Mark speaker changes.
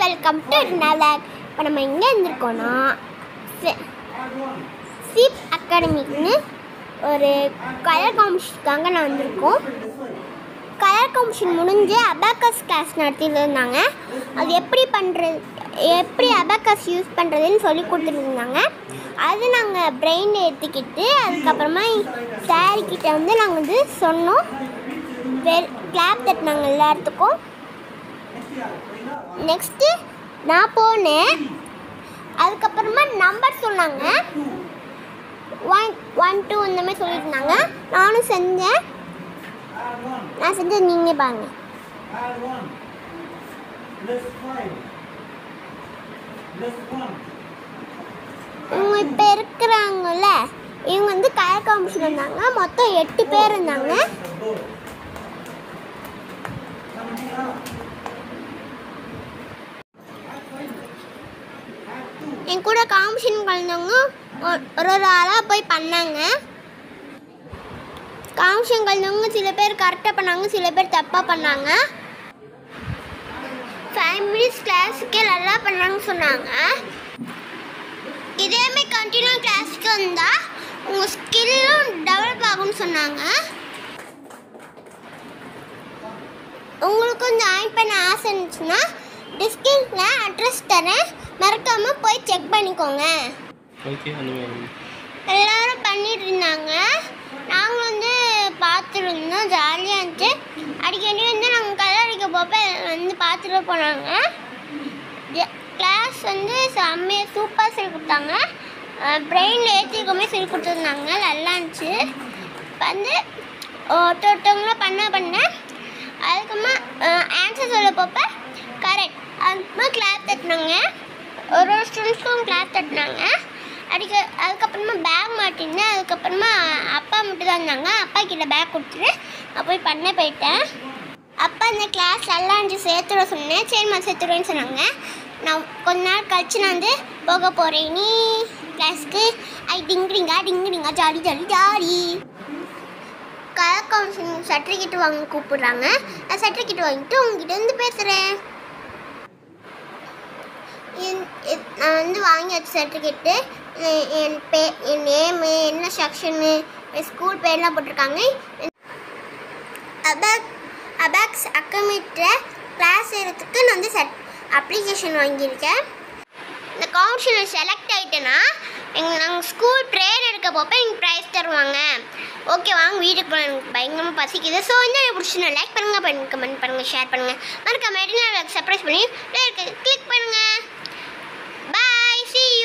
Speaker 1: Welcome to நவலாக் இப்போ நம்ம எங்கே இருந்திருக்கோம்னா சீப் அகாடமிக்னு ஒரு கலர் காம்படிஷனுக்காக நான் வந்திருக்கோம் கலர் காம்படிஷன் முடிஞ்சு அபாக்கஸ் கிளாஸ் நடத்திட்டு இருந்தாங்க அது எப்படி பண்ணுறது எப்படி அபாக்கஸ் யூஸ் பண்ணுறதுன்னு சொல்லி கொடுத்துருந்தாங்க அது நாங்கள் பிரெயின் ஏற்றிக்கிட்டு அதுக்கப்புறமா சாரி கிட்ட வந்து நாங்கள் வந்து சொன்னோம் வெல் கிளாப் தட்டினாங்க எல்லாத்துக்கும் நெக்ஸ்ட்டு நான் போனேன் அதுக்கப்புறமா நம்பர் சொன்னாங்க ஒன் ஒன் டூ இந்த மாதிரி சொல்லியிருந்தாங்க நானும் செஞ்சேன் நான் செஞ்சது நீங்கள் பாருங்க
Speaker 2: Add one. Less five. Less one.
Speaker 1: இவங்க இப்போ இருக்கிறாங்கல்ல இவங்க வந்து கலர் காம்படிஷன் இருந்தாங்க மொத்தம் எட்டு பேர் இருந்தாங்க
Speaker 2: Go. Come here.
Speaker 1: என் கூட காம்படிஷன் கலந்தவங்க ஒரு ஒரு ஆளாக போய் பண்ணாங்க காம்படிஷன் கலந்தவங்க சில பேர் கரெக்டாக பண்ணாங்க சில பேர் தப்பாக பண்ணாங்க ஃபைவ் மினிட்ஸ் கிளாஸுக்கே நல்லா பண்ணாங்கன்னு சொன்னாங்க இதேமாதிரி கண்டினியூ கிளாஸுக்கு வந்தால் உங்கள் ஸ்கில்லும் டெவலப் ஆகும்னு சொன்னாங்க உங்களுக்கும் ஜாயின் பண்ண ஆசை இருந்துச்சுன்னா டிஸ்கிரிப்ஷனில் அட்ரஸ் தரேன் மறக்காமல் போய் செக் பண்ணிக்கோங்க
Speaker 3: ஓகே அந்த மாதிரி
Speaker 1: எல்லாரும் பண்ணிட்டு இருந்தாங்க நாங்களும் வந்து பார்த்துருந்தோம் ஜாலியாக இருந்துச்சு அடிக்கடி வந்து நாங்கள் கலர் அடிக்க போப்ப வந்து பார்த்துட்டு போனாங்க கிளாஸ் வந்து செம்மையாக சூப்பராக சொல்லி கொடுத்தாங்க பிரெயினில் ஏற்றிக்கமே சொல்லி கொடுத்துருந்தாங்க நல்லா இருந்துச்சு இப்போ வந்து ஒருத்தவங்களும் பண்ண பண்ண அதுக்கப்புறமா ஆன்சர் சொல்ல போப்ப கரெக்ட் அதுக்கப்புறமா கிளாப் தட்டினாங்க ஒரு ஒரு ஸ்டூடெண்ட்ஸ்க்கும் கிளாப் தட்டினாங்க அதுக்கு அதுக்கப்புறமா பேக் மாட்டிருந்தேன் அதுக்கப்புறமா அப்பா மட்டும் தான் இருந்தாங்க அப்பா கிட்ட பேக் கொடுத்துட்டு நான் போய் பண்ண போயிட்டேன் அப்பா இந்த கிளாஸ் நல்லா இருந்துச்சு சேர்த்துட சொன்னேன் சரிம்மா சேர்த்துடுவேன்னு சொன்னாங்க நான் கொஞ்ச நாள் கழிச்சு நான் வந்து போக போகிறேன் நீ கிளாஸ்க்கு ஐ டிங்கிரிங்கா டிங்கிரிங்கா jolly jolly jolly colour counselling certificate வாங்க கூப்பிடுறாங்க நான் சர்டிஃபிகேட் வாங்கிட்டு உங்ககிட்ட வந்து பேசுகிறேன் நான் வந்து வாங்கியாச்சு சர்டிஃபிகேட்டு என் பே என் நேமு என்ன செக்ஷனு என் ஸ்கூல் பேர்லாம் போட்டிருக்காங்க அபாக் அபாக்ஸ் அக்கமிட்டில் கிளாஸ் எடுத்துக்கு நான் வந்து சட் அப்ளிகேஷன் வாங்கியிருக்கேன் இந்த கவுன்சிலில் செலக்ட் ஆகிட்டேன்னா எங்கள் நாங்கள் ஸ்கூல் ப்ரேயர் எடுக்க போப்போ எங்களுக்கு ப்ரைஸ் தருவாங்க ஓகே வாங்க வீட்டுக்கு போகலாம் எனக்கு பயங்கரமாக பசிக்குது ஸோ வந்து எனக்கு பிடிச்சி லைக் பண்ணுங்கள் பண்ணுங்க கமெண்ட் பண்ணுங்கள் ஷேர் பண்ணுங்கள் மறக்காம சர்ப்ரைஸ் பண்ணி